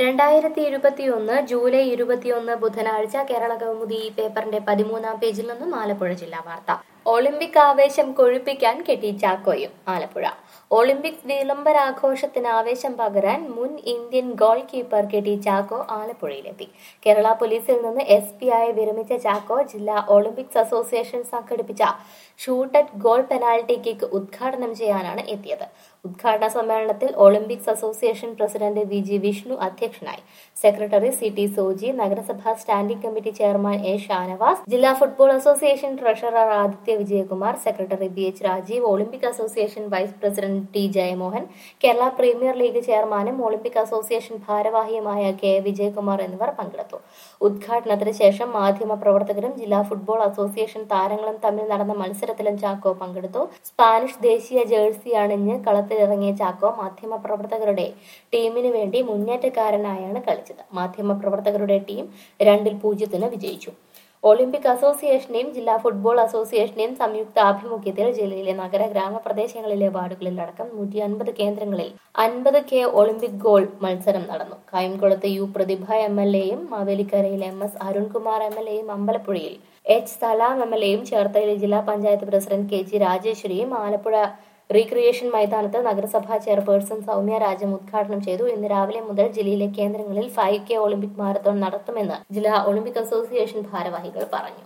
രണ്ടായിരത്തി ഇരുപത്തിയൊന്ന് ജൂലൈ ഇരുപത്തിയൊന്ന് ബുധനാഴ്ച കേരള കൗമുദി ഈ പേപ്പറിന്റെ പതിമൂന്നാം പേജിൽ നിന്നും ആലപ്പുഴ ജില്ലാ വാർത്ത ഒളിമ്പിക് ആവേശം കൊഴുപ്പിക്കാൻ കെട്ടി ചാക്കോയും ആലപ്പുഴ ഒളിമ്പിക്സ് വിളംബരാഘോഷത്തിന് ആവേശം പകരാൻ മുൻ ഇന്ത്യൻ ഗോൾ കീപ്പർ കെട്ടി ചാക്കോ ആലപ്പുഴയിലെത്തി കേരള പോലീസിൽ നിന്ന് എസ് പി ആയി വിരമിച്ച ചാക്കോ ജില്ലാ ഒളിമ്പിക്സ് അസോസിയേഷൻ സംഘടിപ്പിച്ച shoot at goal penalty kick ഉദ്ഘാടനം ചെയ്യാനാണ് എത്തിയത് ഉദ്ഘാടന സമ്മേളനത്തിൽ olympics association president V G Vishnu അധ്യക്ഷനായി സെക്രട്ടറി സി ടി സോജി നഗരസഭാ standing committee chairman A Shanavas ജില്ലാ football association treasurer Aditya Vijayakumar secretary B H Rajeev olympic association vice president T Jayamohan Kerala premier league ചെയർമാനും ഒളിമ്പിക് അസോസിയേഷൻ ഭാരവാഹിയുമായ കെ വിജയകുമാർ എന്നിവർ പങ്കെടുത്തു ഉദ്ഘാടനത്തിന് ശേഷം മാധ്യമ പ്രവർത്തകരും ജില്ലാ ഫുട്ബോൾ അസോസിയേഷൻ താരങ്ങളും തമ്മിൽ നടന്ന മത്സരത്തിലും ചാക്കോ പങ്കെടുത്തു സ്പാനിഷ് ദേശീയ ജേഴ്സി അണിഞ്ഞ് കളത്തിലിറങ്ങിയ ചാക്കോ മാധ്യമ പ്രവർത്തകരുടെ ടീമിന് വേണ്ടി മുന്നേറ്റക്കാരനായാണ് കളിച്ചത് മാധ്യമ പ്രവർത്തകരുടെ ടീം രണ്ടിൽ പൂജ്യത്തിന് വിജയിച്ചു ഒളിമ്പിക് അസോസിയേഷനെയും ജില്ലാ ഫുട്ബോൾ അസോസിയേഷനെയും സംയുക്ത ആഭിമുഖ്യത്തിൽ ജില്ലയിലെ നഗര ഗ്രാമപ്രദേശങ്ങളിലെ വാർഡുകളിലടക്കം നൂറ്റി അൻപത് കേന്ദ്രങ്ങളിൽ അൻപത് കെ ഒളിമ്പിക് ഗോൾ മത്സരം നടന്നു കായംകുളത്ത് യു പ്രതിഭ എം എൽ എയും മാവേലിക്കരയിൽ M S Arunkumar M L എയും അമ്പലപ്പുഴയിൽ എച്ച് സലാം എം എൽ എയും ചേർത്തലയിൽ ജില്ലാ പഞ്ചായത്ത് പ്രസിഡന്റ് കെ ജി രാജേശ്വരിയും ആലപ്പുഴ റീക്രിയേഷൻ മൈതാനത്ത് നഗരസഭാ ചെയർപേഴ്സൺ സൗമ്യ രാജം ഉദ്ഘാടനം ചെയ്തു ഇന്ന് രാവിലെ മുതൽ ജില്ലയിലെ കേന്ദ്രങ്ങളിൽ ഫൈവ് കെ ഒളിമ്പിക് മാരത്തോൺ നടത്തുമെന്ന് ജില്ലാ ഒളിമ്പിക് അസോസിയേഷൻ ഭാരവാഹികൾ പറഞ്ഞു